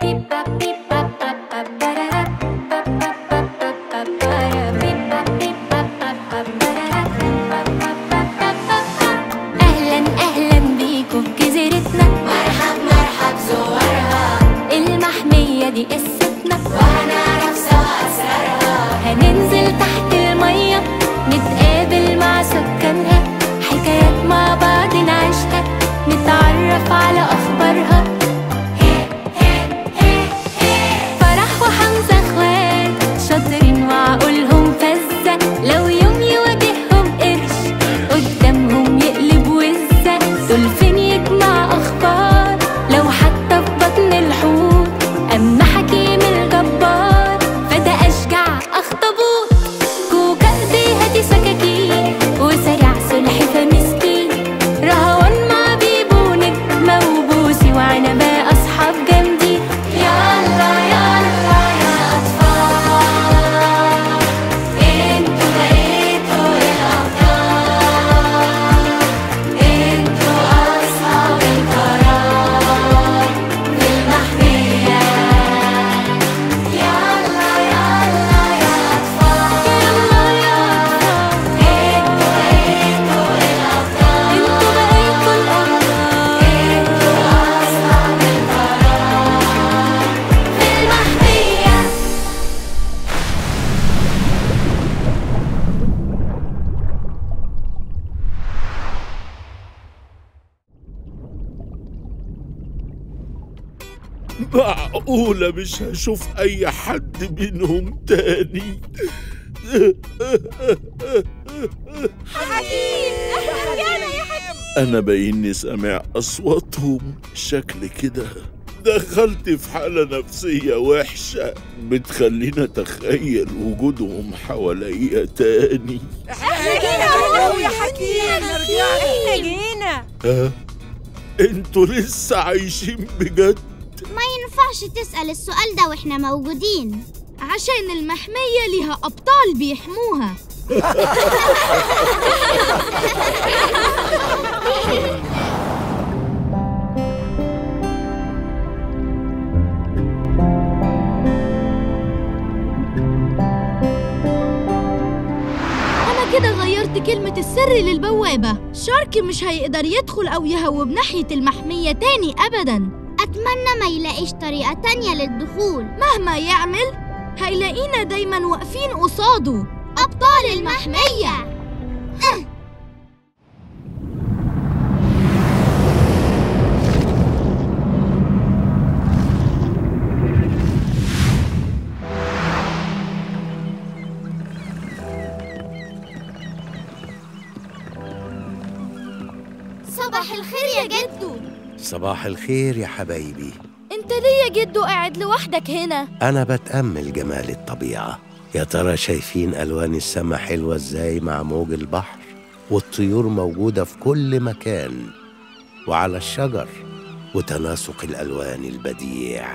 أهلا أهلا بيكم في جزيرتنا مرحب مرحب زوارها المحمية دي قصتنا وهنعرف سوا أسرارها هننزل تحت المية نتقابل مع سكانها حكايات مع بعض نعيشها نتعرف على أخبارها فرح وحمزة اخوات شاطرين وعقولهم فزة لو يوم يواجههم قرش قدامهم يقلب وزة دولفين يجمع أخبار لو حتى في بطن الحوت أما حكيم الجبار فده أشجع أخطبوط كوكا ايديها دي سكاكين وسريع سلحفة مسكين رهوان مع بيبو نجمة وبوسي وعنبة أصحاب جامدين يلا يلا يا أطفال انتوا بقيتوا الأبطال انتوا أصحاب القرار في المحمية يلا يلا يا أطفال يلا يا أطفال انتوا بقيتوا الأبطال انتوا بقيتوا الأبطال انتوا أصحاب القرار في المحمية معقولة مش هشوف أي حد منهم تاني أنا بايني سامع أصواتهم شكل كده دخلت في حالة نفسية وحشة بتخليني أتخيل وجودهم حواليا تاني يا حكيم احنا جينا ها؟ انتوا لسه عايشين بجد ما ينفعش تسأل السؤال ده واحنا موجودين عشان المحمية ليها أبطال بيحموها أنا كده غيرت كلمة السر للبوابة شارك مش هيقدر يدخل أو يهوب ناحية المحمية تاني أبداً أتمنى ما يلاقيش طريقة تانية للدخول مهما يعمل هيلاقينا دايما واقفين قصاده أبطال المحمية صباح الخير يا جدو صباح الخير يا حبايبي انت ليه يا جدو قاعد لوحدك هنا أنا بتأمل جمال الطبيعة يا ترى شايفين ألوان السما حلوة إزاي مع موج البحر والطيور موجودة في كل مكان وعلى الشجر وتناسق الألوان البديع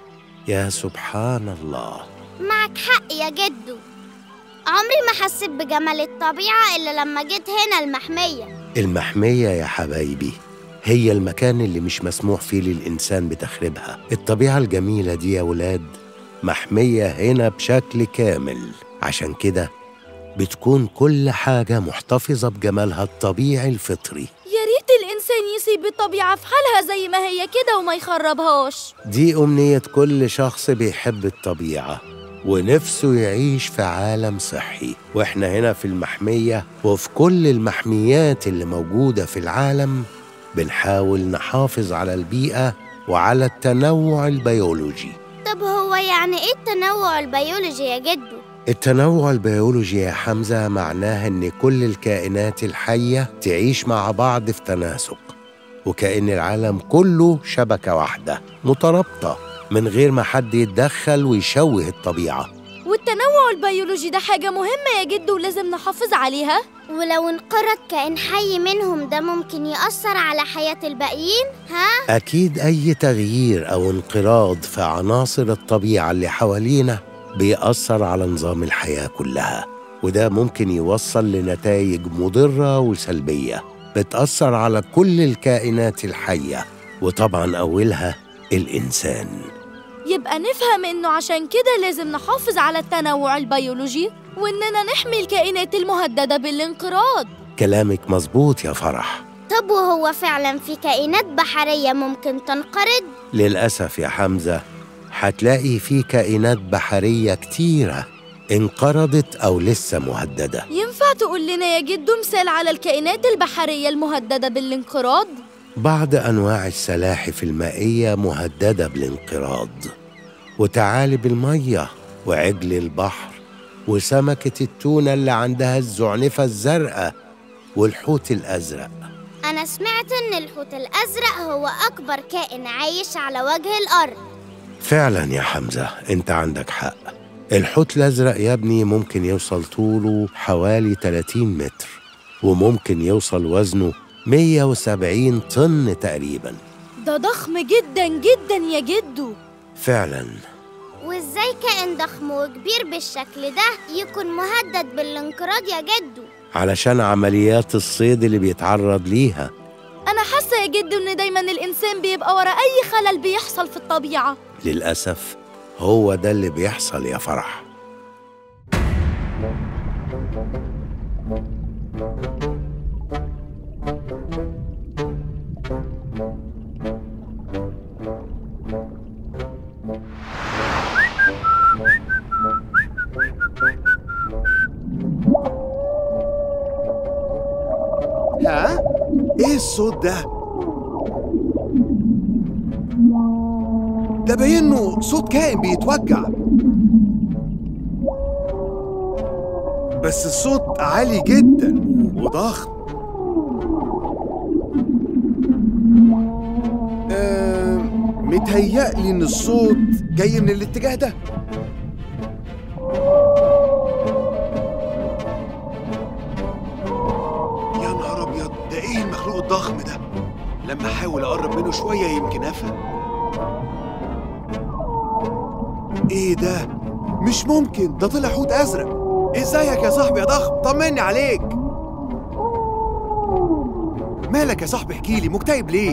يا سبحان الله معك حق يا جدو عمري ما حسيت بجمال الطبيعة إلا لما جيت هنا المحمية المحمية يا حبايبي هي المكان اللي مش مسموح فيه للإنسان بتخريبها الطبيعة الجميلة دي يا ولاد محمية هنا بشكل كامل عشان كده بتكون كل حاجة محتفظة بجمالها الطبيعي الفطري يا ريت الإنسان يسيب الطبيعة في حالها زي ما هي كده وما يخربهاش دي أمنية كل شخص بيحب الطبيعة ونفسه يعيش في عالم صحي وإحنا هنا في المحمية وفي كل المحميات اللي موجودة في العالم بنحاول نحافظ على البيئة وعلى التنوع البيولوجي طب هو يعني إيه التنوع البيولوجي يا جدو؟ التنوع البيولوجي يا حمزة معناه إن كل الكائنات الحية تعيش مع بعض في تناسق وكأن العالم كله شبكة واحدة مترابطة من غير ما حد يتدخل ويشوه الطبيعة والتنوع البيولوجي ده حاجة مهمة يا جدو ولازم نحافظ عليها ولو انقرض كائن حي منهم ده ممكن يأثر على حياة الباقيين ها؟ أكيد أي تغيير أو انقراض في عناصر الطبيعة اللي حوالينا بيأثر على نظام الحياة كلها وده ممكن يوصل لنتائج مضرة وسلبية بتأثر على كل الكائنات الحية وطبعا أولها الإنسان يبقى نفهم إنه عشان كده لازم نحافظ على التنوع البيولوجي وإننا نحمي الكائنات المهددة بالانقراض كلامك مظبوط يا فرح طب وهو فعلا في كائنات بحرية ممكن تنقرض؟ للأسف يا حمزة هتلاقي في كائنات بحرية كتيرة انقرضت أو لسه مهددة ينفع تقول لنا يا جدو مثال على الكائنات البحرية المهددة بالانقراض؟ بعض أنواع السلاحف المائية مهددة بالانقراض وتعالب المية وعجل البحر وسمكة التونة اللي عندها الزعنفة الزرقاء والحوت الأزرق أنا سمعت إن الحوت الأزرق هو أكبر كائن عايش على وجه الأرض فعلا يا حمزة انت عندك حق الحوت الأزرق يا ابني ممكن يوصل طوله حوالي 30 متر وممكن يوصل وزنه 170 طن تقريبا ده ضخم جدا جدا يا جدو فعلا وإزاي كائن ضخم وكبير بالشكل ده يكون مهدد بالانقراض يا جدو؟ علشان عمليات الصيد اللي بيتعرض ليها أنا حاسة يا جدو إن دايما الإنسان بيبقى ورا أي خلل بيحصل في الطبيعة للأسف هو ده اللي بيحصل يا فرح ها؟ ايه الصوت ده؟ ده باين انه صوت كائن بيتوجع بس الصوت عالي جدا وضخم آم، متهيألي ان الصوت جاي من الاتجاه ده يا نهار ابيض ده ايه المخلوق الضخم ده لما احاول اقرب منه شويه يمكن افهم ايه ده مش ممكن ده طلع حوت ازرق ازيك يا صاحبي يا ضخم طمني عليك مالك يا صاحبي احكي لي مكتئب ليه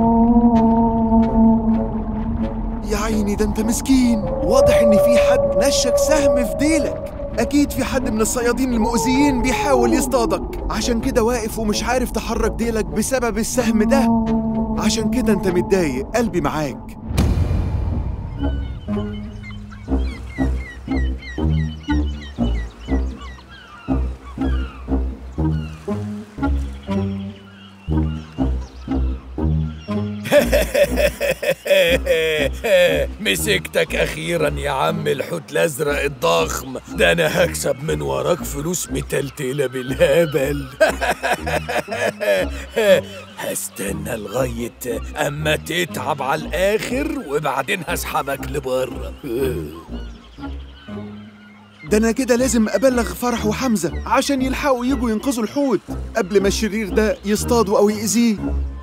يا عيني ده انت مسكين واضح ان في حد نشك سهم في ديلك اكيد في حد من الصيادين المؤذيين بيحاول يصطادك عشان كده واقف ومش عارف تحرك ديلك بسبب السهم ده عشان كده انت متضايق قلبي معاك مسكتك اخيرا يا عم الحوت الازرق الضخم ده انا هكسب من وراك فلوس متلتله بالهبل هستنى لغايه اما تتعب على الاخر وبعدين هسحبك لبره ده انا كده لازم ابلغ فرح وحمزه عشان يلحقوا يجوا ينقذوا الحوت قبل ما الشرير ده يصطادوا او يأذيه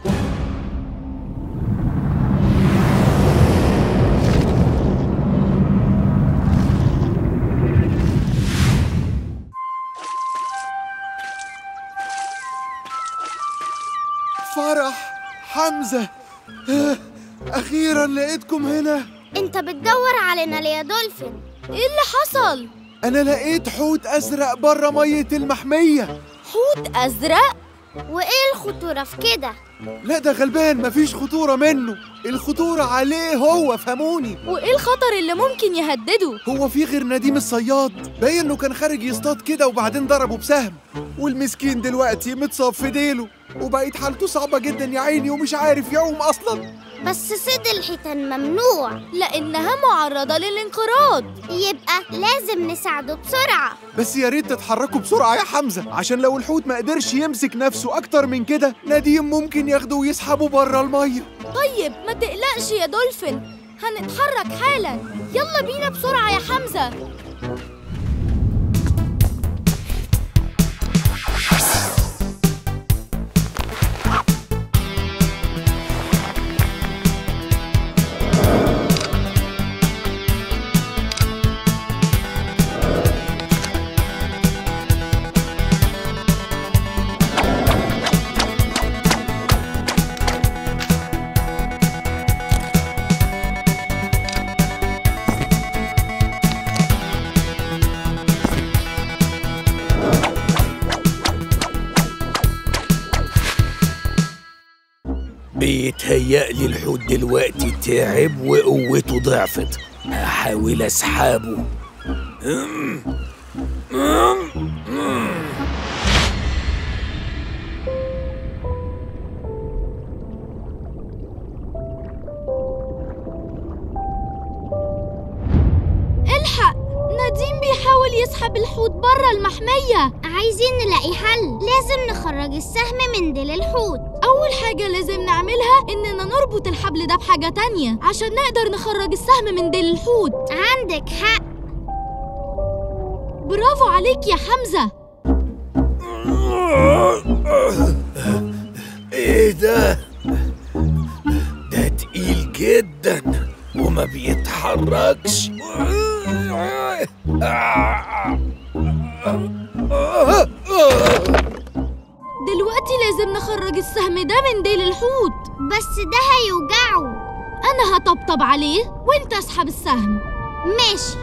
فرح حمزه آه، اخيرا لقيتكم هنا أنت بتدور علينا ليه يا دولفين؟ إيه اللي حصل؟ انا لقيت حوت ازرق بره ميه المحميه حوت أزرق؟ وإيه الخطورة في كده؟ لا ده غلبان مفيش خطوره منه الخطوره عليه هو فهموني وإيه الخطر اللي ممكن يهدده؟ هو في غير نديم الصياد باين انه كان خارج يصطاد كده وبعدين ضربه بسهم والمسكين دلوقتي متصاب في ديله وبقت حالته صعبه جدا يا عيني ومش عارف يعوم اصلا بس صيد الحيتان ممنوع لأنها معرضة للانقراض يبقى لازم نساعده بسرعة بس يا ريت تتحركوا بسرعه يا حمزه عشان لو الحوت ما قدرش يمسك نفسه اكتر من كده نديم ممكن ياخده ويسحبه بره الميه طيب ما تقلقش يا دولفين هنتحرك حالا يلا بينا بسرعة يا حمزة متهيألي الحوت دلوقتي تعب وقوته ضعفت هحاول اسحبه الحق نديم بيحاول يسحب الحوت برا المحمية عايزين نلاقي حل لازم نخرج السهم من ديل الحوت أول حاجة لازم نعملها إننا نربط الحبل ده بحاجة تانية عشان نقدر نخرج السهم من ديل الحوت عندك حق برافو عليك يا حمزة ايه ده ده تقيل جدا وما بيتحركش دلوقتي لازم نخرج السهم ده من ديل الحوت بس ده هيوجعه أنا هطبطب عليه وأنت اسحب السهم ماشي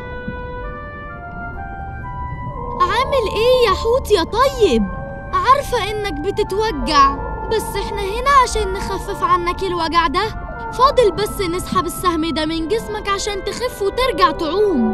عامل إيه يا حوت يا طيب؟ عارفة إنك بتتوجع بس إحنا هنا عشان نخفف عنك الوجع ده فاضل بس نسحب السهم ده من جسمك عشان تخف وترجع تعوم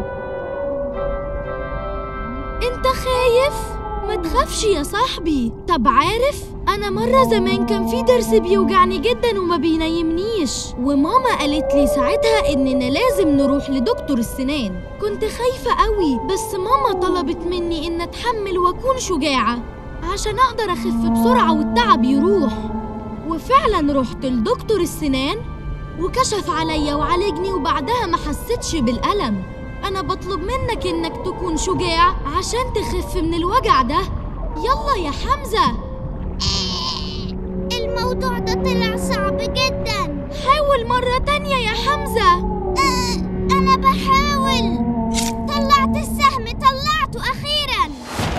انت خايف؟ ما تخافش يا صاحبي طب عارف انا مرة زمان كان في ضرس بيوجعني جدا وما بينيمنيش وماما قالت لي ساعتها اننا لازم نروح لدكتور السنان كنت خايفة قوي بس ماما طلبت مني ان اتحمل واكون شجاعة عشان اقدر اخف بسرعة والتعب يروح وفعلا رحت لدكتور السنان وكشف عليا وعالجني وبعدها ما حسيتش بالألم أنا بطلب منك إنك تكون شجاع عشان تخف من الوجع ده يلا يا حمزة الموضوع ده طلع صعب جدا حاول مرة تانية يا حمزة آه، أنا بحاول طلعت السهم طلعته أخيرا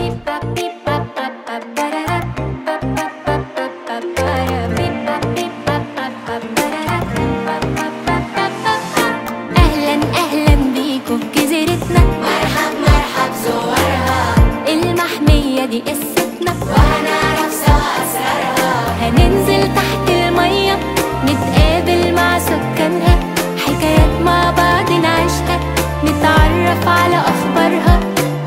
أهلا أهلا بيكم في جزيرتنا مرحب مرحب زوارها المحمية دي قصتنا وهنعرف سوا أسرارها هننزل تحت المية نتقابل مع سكانها حكايات مع بعض نعيشها نتعرف على أخبارها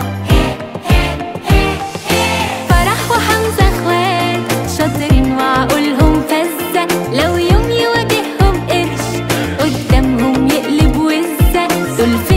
فرح وحمزة اخوات شاطرين وعقولهم فزة لو يوم يواجههم قرش قدامهم يقلب وزة دول